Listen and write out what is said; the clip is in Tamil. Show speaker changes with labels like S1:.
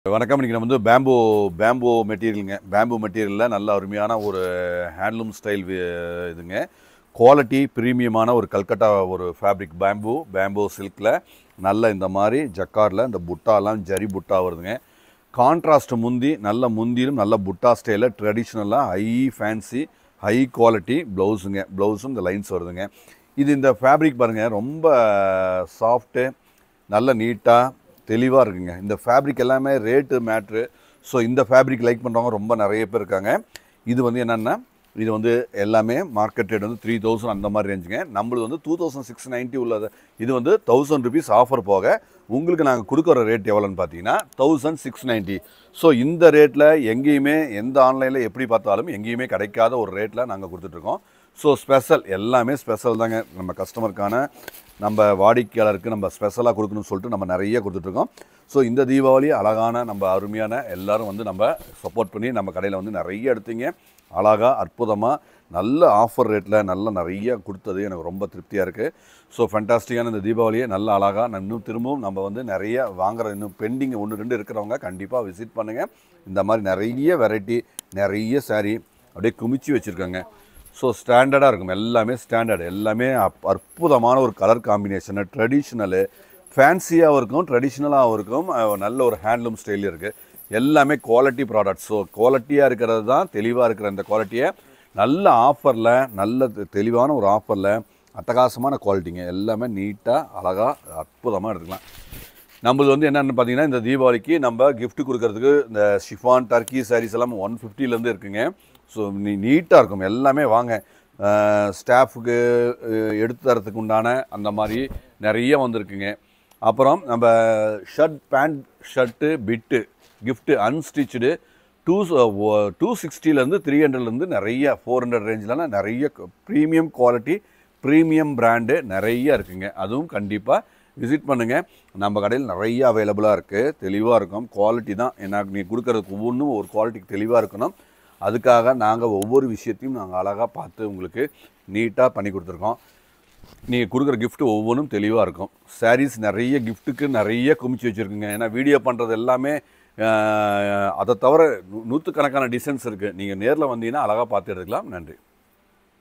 S1: வணக்கம் இன்றைக்கி நம்ம வந்து பேம்போ பேம்போ மெட்டீரியலுங்க பேம்போ மெட்டீரியலில் நல்ல அருமையான ஒரு ஹேண்ட்லூம் ஸ்டைல் இதுங்க குவாலிட்டி ப்ரீமியமான ஒரு கல்கட்டா ஒரு ஃபேப்ரிக் பேம்பு பேம்போ சில்கில் நல்ல இந்த மாதிரி ஜக்கார்டில் இந்த புட்டாலாம் ஜரி புட்டா வருதுங்க கான்ட்ராஸ்ட் முந்தி நல்ல முந்திலும் நல்ல புட்டா ஸ்டைலில் ட்ரெடிஷ்னலாக ஹை ஃபேன்சி ஹை குவாலிட்டி ப்ளவுஸுங்க ப்ளவுஸும் இந்த லைன்ஸ் வருதுங்க இது இந்த ஃபேப்ரிக் பாருங்கள் ரொம்ப சாஃப்ட்டு நல்ல நீட்டாக தெளிவாக இருக்குங்க இந்த ஃபேப்ரிக் எல்லாமே ரேட்டு மேட்ரு ஸோ இந்த ஃபேப்ரிக் லைக் பண்ணுறவங்க ரொம்ப நிறைய பேர் இருக்காங்க இது வந்து என்னென்னா இது வந்து எல்லாமே மார்க்கெட் ரேட் வந்து த்ரீ தௌசண்ட் அந்த மாதிரி ரேஞ்சுங்க நம்மளுது வந்து டூ தௌசண்ட் சிக்ஸ் நைன்ட்டி உள்ளது இது வந்து தௌசண்ட் ருபீஸ் ஆஃபர் போக உங்களுக்கு நாங்கள் கொடுக்குற ரேட் எவ்வளோன்னு பார்த்தீங்கன்னா தௌசண்ட் சிக்ஸ் நைன்ட்டி ஸோ இந்த ரேட்டில் எங்கேயுமே எந்த ஆன்லைனில் எப்படி பார்த்தாலும் எங்கேயுமே கிடைக்காத ஒரு ரேட்டில் நாங்கள் கொடுத்துட்ருக்கோம் ஸோ ஸ்பெஷல் எல்லாமே ஸ்பெஷல் தாங்க நம்ம கஸ்டமருக்கான நம்ம வாடிக்கையாளருக்கு நம்ம ஸ்பெஷலாக கொடுக்கணும்னு சொல்லிட்டு நம்ம நிறைய கொடுத்துட்ருக்கோம் ஸோ இந்த தீபாவளி அழகான நம்ம அருமையான எல்லாரும் வந்து நம்ம சப்போர்ட் பண்ணி நம்ம கடையில் வந்து நிறைய எடுத்தீங்க அழகாக அற்புதமாக நல்ல ஆஃபர் ரேட்டில் நல்ல நிறைய கொடுத்தது எனக்கு ரொம்ப திருப்தியாக இருக்குது ஸோ ஃபண்டாஸ்டிக்கான இந்த தீபாவளியை நல்ல அழகாக நான் இன்னும் திரும்பவும் நம்ம வந்து நிறைய வாங்குற இன்னும் பெண்டிங் ஒன்று ரெண்டு இருக்கிறவங்க கண்டிப்பாக விசிட் பண்ணுங்கள் இந்த மாதிரி நிறைய வெரைட்டி நிறைய saree அப்படியே குமிச்சு வச்சுருக்காங்க ஸோ ஸ்டாண்டர்டாக இருக்கும் எல்லாமே ஸ்டாண்டர்ட் எல்லாமே அப் அற்புதமான ஒரு கலர் காம்பினேஷனு ட்ரெடிஷ்னலு ஃபேன்சியாகவும் இருக்கும் ட்ரெடிஷ்னலாகவும் இருக்கும் அஹ் நல்ல ஒரு ஹேண்ட்லூம் ஸ்டைல் இருக்குது எல்லாமே குவாலிட்டி ப்ராடக்ட் ஸோ குவாலிட்டியாக இருக்கிறது தான் தெளிவாக இருக்கிற இந்த குவாலிட்டியை நல்ல ஆஃபரில் நல்ல தெ- தெளிவான ஒரு ஆஃபரில் அட்டகாசமான குவாலிட்டிங்க எல்லாமே நீட்டாக அழகாக அற்புதமாக எடுத்துக்கலாம் நம்மளது வந்து என்னென்னு பார்த்தீங்கன்னா இந்த தீபாவளிக்கு நம்ம gift கொடுக்கறதுக்கு இந்த ஷிஃபான் டர்க்கி சாரீஸ் எல்லாம் ஒன் ஃபிஃப்டிலேருந்து இருக்குங்க ஸோ நீ நீட்டாக இருக்கும் எல்லாமே வாங்க ஸ்டாஃபுக்கு எடுத்து தரத்துக்கு உண்டான அந்த மாதிரி நிறைய வந்திருக்குங்க அப்புறம் நம்ம shirt pant shirt bit gift unstitched two two சிக்ஸ்டிலேருந்து த்ரீ ஹண்ட்ரட்லேருந்து நிறைய ஃபோர் ஹண்ட்ரட் ரேஞ்சிலலாம் நிறைய ப்ரீமியம் குவாலிட்டி ப்ரீமியம் பிராண்டு நிறைய இருக்குங்க அதுவும் கண்டிப்பாக விசிட் பண்ணுங்கள் நம்ம கடையில் நிறைய அவைலபிளாக இருக்குது தெளிவாக இருக்கும் குவாலிட்டி தான் எனக்கு நீ கொடுக்குறதுக்கு ஒவ்வொன்றும் ஒரு குவாலிட்டிக்கு தெளிவாக இருக்கணும் அதுக்காக நாங்கள் ஒவ்வொரு விஷயத்தையும் நாங்கள் அழகாக பார்த்து உங்களுக்கு நீட்டாக பண்ணி கொடுத்துருக்கோம் நீங்கள் கொடுக்குற gift ஒவ்வொன்றும் தெளிவாக இருக்கும் sarees நிறைய கிஃப்ட்டுக்கு நிறைய குமிச்சு வச்சுருக்குங்க ஏன்னா வீடியோ பண்ணுறது எல்லாமே அஹ், அதை தவிர நூ- நூற்றுக்கணக்கான டிசைன்ஸ் இருக்குது நீங்கள் நேரில் வந்தீங்கன்னா அழகாக பார்த்து எடுத்துக்கலாம் நன்றி